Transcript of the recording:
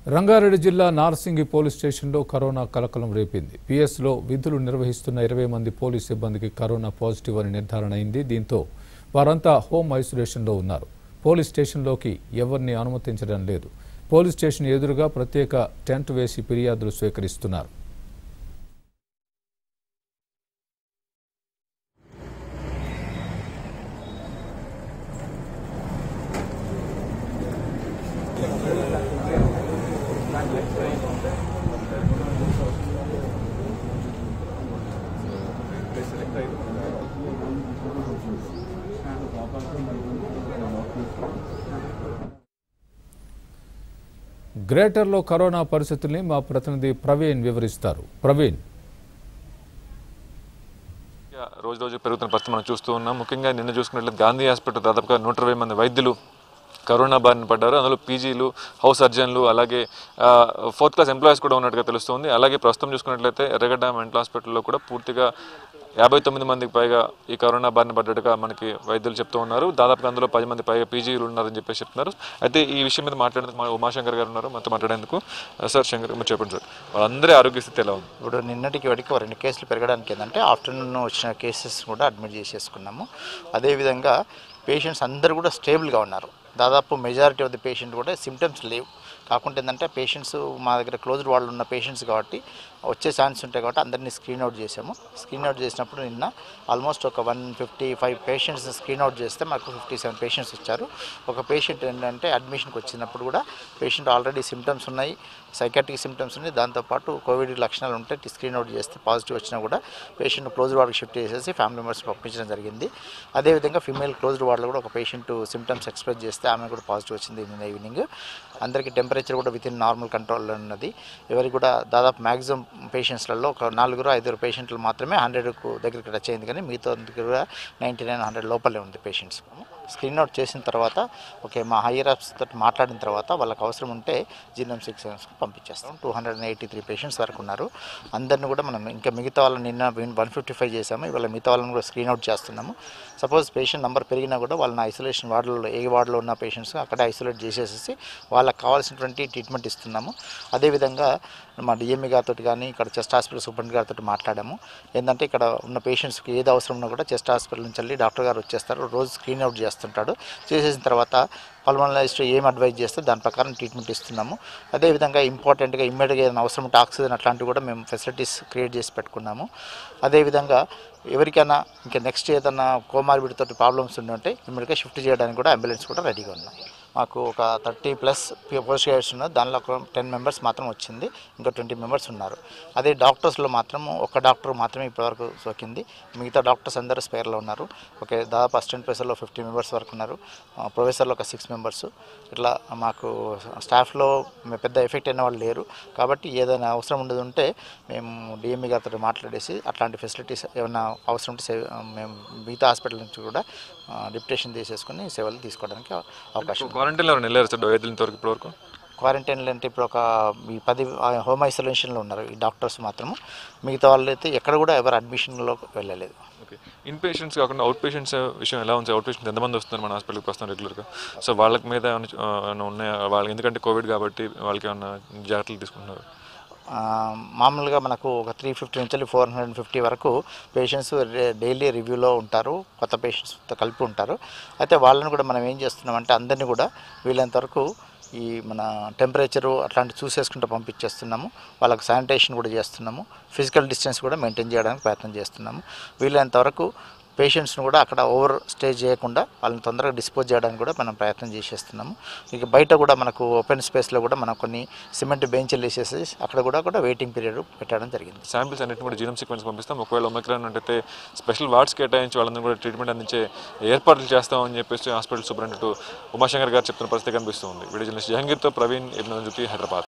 రంగారెడ్డి జిల్లా నార్సింగి పోలీస్ స్టేషన్లో కరోనా కలకలం రేపింది పిఎస్లో విధులు నిర్వహిస్తున్న ఇరవై మంది పోలీస్ సిబ్బందికి కరోనా పాజిటివ్ అని నిర్ధారణ అయింది దీంతో వారంతా హోమ్ ఐసోలేషన్లో ఉన్నారు పోలీస్ స్టేషన్లోకి ఎవరిని అనుమతించడం లేదు పోలీస్ స్టేషన్ ఎదురుగా ప్రత్యేక టెంట్ వేసి ఫిర్యాదులు స్వీకరిస్తున్నారు గ్రేటర్లో కరోనా పరిస్థితుల్ని మా ప్రతినిధి ప్రవీణ్ వివరిస్తారు ప్రవీణ్ యా, రోజు రోజు పెరుగుతున్న పరిస్థితి మనం చూస్తూ ఉన్నాం ముఖ్యంగా నిన్న చూసుకున్నట్లయితే గాంధీ హాస్పిటల్ దాదాపుగా నూట ఇరవై మంది వైద్యులు కరోనా బారిన పడ్డారు అందులో పీజీలు హౌస్ సర్జన్లు అలాగే ఫోర్త్ క్లాస్ ఎంప్లాయీస్ కూడా ఉన్నట్టుగా తెలుస్తుంది అలాగే ప్రస్తుతం చూసుకున్నట్లయితే ఎర్రగడ్డ మెంటల్ హాస్పిటల్లో కూడా పూర్తిగా యాభై తొమ్మిది మందికి పైగా ఈ కరోనా బారిన పడ్డట్టుగా మనకి వైద్యులు చెప్తూ ఉన్నారు దాదాపుగా అందులో పది మంది పైగా పీజీలు ఉన్నారని చెప్పేసి చెప్తున్నారు అయితే ఈ విషయం మీద మాట్లాడేందుకు మా ఉమాశంకర్ గారు ఉన్నారు మనతో మాట్లాడేందుకు సార్ శంకర్ మీరు చెప్పండి సార్ వాళ్ళందరి ఆరోగ్య స్థితి ఎలా ఉంది ఇప్పుడు నిన్నటికి వాడికి రెండు కేసులు పెరగడానికి ఏంటంటే ఆఫ్టర్నూన్ వచ్చిన కేసెస్ కూడా అడ్మిట్ చేసేసుకున్నాము అదేవిధంగా పేషెంట్స్ అందరూ కూడా స్టేబుల్గా ఉన్నారు దాదాపు మెజారిటీ ఆఫ్ ది పేషెంట్ కూడా సిమ్టమ్స్ లేవు కాకుండా ఏంటంటే పేషెంట్స్ మా దగ్గర క్లోజ్డ్ వాళ్ళు ఉన్న పేషెంట్స్ కాబట్టి వచ్చే ఛాన్స్ ఉంటాయి కాబట్టి అందరినీ స్క్రీన్ అవుట్ చేసాము స్క్రీన్ అవుట్ చేసినప్పుడు నిన్న ఆల్మోస్ట్ ఒక one fifty five patients screen out చేస్తే మాకు ఫిఫ్టీ సెవెన్ పేషెంట్స్ వచ్చారు ఒక పేషెంట్ ఏంటంటే అడ్మిషన్కి వచ్చినప్పుడు కూడా పేషెంట్ ఆల్రెడీ సిమ్టమ్స్ ఉన్నాయి సైకాట్రిక్ సిమ్టమ్స్ ఉన్నాయి దాంతోపాటు కోవిడ్ లక్షణాలు ఉంటే స్క్రీన్ అవుట్ చేస్తే పాజిటివ్ వచ్చినా కూడా పేషెంట్ క్లోజ్డ్ వార్డ్కి షిఫ్ట్ చేసేసి ఫ్యామిలీ మెంబర్స్ పంపించడం జరిగింది అదేవిధంగా ఫిమేల్ క్లోజ్డ్ వార్డులో కూడా ఒక పేషెంట్ సిమ్టమ్స్ ఎక్స్ప్రెస్ చేస్తే ఆమె కూడా పాజిటివ్ వచ్చింది నిన్న ఈవినింగ్ అందరికీ టెంపరేచర్ కూడా విత్ ఇన్ నార్మల్ కంట్రోల్లో ఉన్నది ఎవరికి కూడా దాదాపు మ్యాక్సిమం పేషెంట్స్లలో ఒక నలుగురు ఐదుగురు పేషెంట్లు మాత్రమే హండ్రెడ్కు దగ్గరికి టచ్ అయింది కానీ మిగతా కూడా నైంటీ నైన్ హండ్రెడ్ లోపలే ఉంది పేషెంట్స్ స్క్రీన్ అవుట్ చేసిన తర్వాత ఓకే మా హైయర్ అప్స్ తోటి మాట్లాడిన తర్వాత వాళ్ళకి అవసరం ఉంటే జీనం సిక్స్ పంపించేస్తాం two hundred and eighty three patients వరకు ఉన్నారు అందరిని కూడా మనం ఇంకా మిగతా వాళ్ళని నిన్న వన్ ఫిఫ్టీ ఫైవ్ చేసాము ఇవాళ మిగతా వాళ్ళని కూడా స్క్రీన్ అవుట్ చేస్తున్నాము సపోజ్ పేషెంట్ నెంబర్ పెరిగినా కూడా వాళ్ళని ఐసోలేషన్ వార్డులో ఏ వార్డులో ఉన్న పేషెంట్స్ అక్కడే ఐసోలేట్ చేసేసేసి వాళ్ళకి కావాల్సినటువంటి ట్రీట్మెంట్ ఇస్తున్నాము అదేవిధంగా మా డిఎంఈ గారితో కానీ ఇక్కడ చెస్ట్ హాస్పిటల్ సూపరింట్ గారితో మాట్లాడాము ఏంటంటే ఇక్కడ ఉన్న పేషెంట్స్కి ఏది అవసరం ఉన్నా కూడా చెస్ట్ హాస్పిటల్ నుంచి వెళ్ళి డాక్టర్ గారు వచ్చేస్తారు రోజు స్క్రీన్ అవుట్ చేస్తుంటాడు చేసేసిన తర్వాత పల్మనలిస్ట్ ఏం అడ్వైజ్ చేస్తే దాని ప్రకారం ట్రీట్మెంట్ ఇస్తున్నాము అదేవిధంగా ఇంపార్టెంట్గా ఇమ్మీడియట్గా ఏదైనా అవసరం ఉంటే ఆక్సిజన్ అట్లాంటివి కూడా మేము ఫెసిలిటీస్ క్రియేట్ చేసి పెట్టుకున్నాము అదేవిధంగా ఎవరికైనా ఇంకా నెక్స్ట్ ఏదైనా కోమార్బిడ్ తోటి ప్రాబ్లమ్స్ ఉంటే ఇమ్మీడియట్గా షిఫ్ట్ చేయడానికి కూడా అంబులెన్స్ కూడా రెడీగా ఉన్నాయి మాకు ఒక థర్టీ ప్లస్ పోస్ట్ గ్రాడ్యుయేట్స్ ఉన్నారు దానిలో ఒక టెన్ మెంబర్స్ మాత్రం వచ్చింది ఇంకా ట్వంటీ మెంబర్స్ ఉన్నారు అదే డాక్టర్స్లో మాత్రం ఒక డాక్టర్ మాత్రమే ఇప్పటివరకు సోకింది మిగతా డాక్టర్స్ అందరూ స్పేర్లో ఉన్నారు ఓకే దాదాపు అసిస్టెంట్ ప్రొఫెసర్లో ఫిఫ్టీ మెంబర్స్ వరకు ఉన్నారు ఆ, ప్రొఫెసర్లో ఒక సిక్స్ మెంబర్స్ ఇట్లా మాకు స్టాఫ్లో పెద్ద ఎఫెక్ట్ అయిన వాళ్ళు లేరు కాబట్టి ఏదైనా అవసరం ఉండదు ఉంటే మేము డిఎంఈ గారితో మాట్లాడేసి అట్లాంటి ఫెసిలిటీస్ ఏమైనా అవసరం ఉంటే సే- మేము మిగతా హాస్పిటల్ నుంచి కూడా డిప్యుటేషన్ తీసేసుకుని సేవలు తీసుకోవడానికి అవకాశం ఉంది. క్వారంటైన్లో ఎవరైనా వెళ్ళారు సార్ వైద్యుల ఇంతవరకు ఇప్పటివరకు క్వారంటైన్లో అంటే ఇప్పుడు ఒక ఈ పది ఆ, హోమ్ ఐసోలేషన్లో ఉన్నారు ఈ డాక్టర్స్ మాత్రము మిగతా వాళ్ళు అయితే ఎక్కడ కూడా ఎవరు అడ్మిషన్లో వెళ్ళలేదు ఓకే ఇన్ పేషెంట్స్ కాకుండా అవుట్ పేషెంట్స్ విషయం ఎలా ఉంది అవుట్ పేషెంట్స్ ఎంతమంది వస్తున్నారు మన హాస్పిటల్కి వస్తాం రెగ్యులర్గా సో వాళ్ళకి మీద ఏమైనా ఆ, ఏమైనా ఉన్నాయా వాళ్ళకి ఎందుకంటే కోవిడ్ కాబట్టి వాళ్ళకి ఏమైనా జాగ్రత్తలు తీసుకుంటున్నారు ఆ, మామూలుగా మనకు ఒక త్రీ ఫిఫ్టీ నుంచి ఫోర్ హండ్రెడ్ ఫిఫ్టీ వరకు పేషెంట్స్ డైలీ రివ్యూలో ఉంటారు కొత్త పేషెంట్స్తో కలిపి ఉంటారు అయితే వాళ్ళని కూడా మనం ఏం చేస్తున్నామంటే అందరినీ కూడా వీళ్ళంత వరకు ఈ మన టెంపరేచరు అట్లాంటి చూసేసుకుంటూ పంపించేస్తున్నాము వాళ్ళకి శానిటేషన్ కూడా చేస్తున్నాము ఫిజికల్ డిస్టెన్స్ కూడా మెయింటైన్ చేయడానికి ప్రయత్నం చేస్తున్నాము వీళ్ళంత వరకు పేషెంట్స్ని కూడా అక్కడ ఓవర్ స్టే చేయకుండా వాళ్ళని తొందరగా డిస్పోజ్ చేయడానికి కూడా మనం ప్రయత్నం చేసేస్తున్నాము ఇక బయట కూడా మనకు ఓపెన్ స్పేస్లో కూడా మనం కొన్ని సిమెంట్ బెంచ్లు వేసేసి అక్కడ కూడా కూడా వెయిటింగ్ పీరియడ్ పెట్టడం జరిగింది శాంపిల్స్ అన్నింటిని కూడా జీనోమ్ సీక్వెన్స్ పంపిస్తాం ఒకవేళ ఒమిక్రాన్ అంటే స్పెషల్ వార్డ్స్ కేటాయించి వాళ్ళందరూ కూడా ట్రీట్మెంట్ అందించే ఏర్పాట్లు చేస్తామని చెప్పేసి హాస్పిటల్ సూపరింటెండెంట్ ఉమాశంకర్ గారు చెప్తున్న పరిస్థితి కనిపిస్తుంది వీడియో జర్నలిస్ట్ జహంగీర్తో ప్రవీణ్ ఇబ్బంది హైదరాబాద్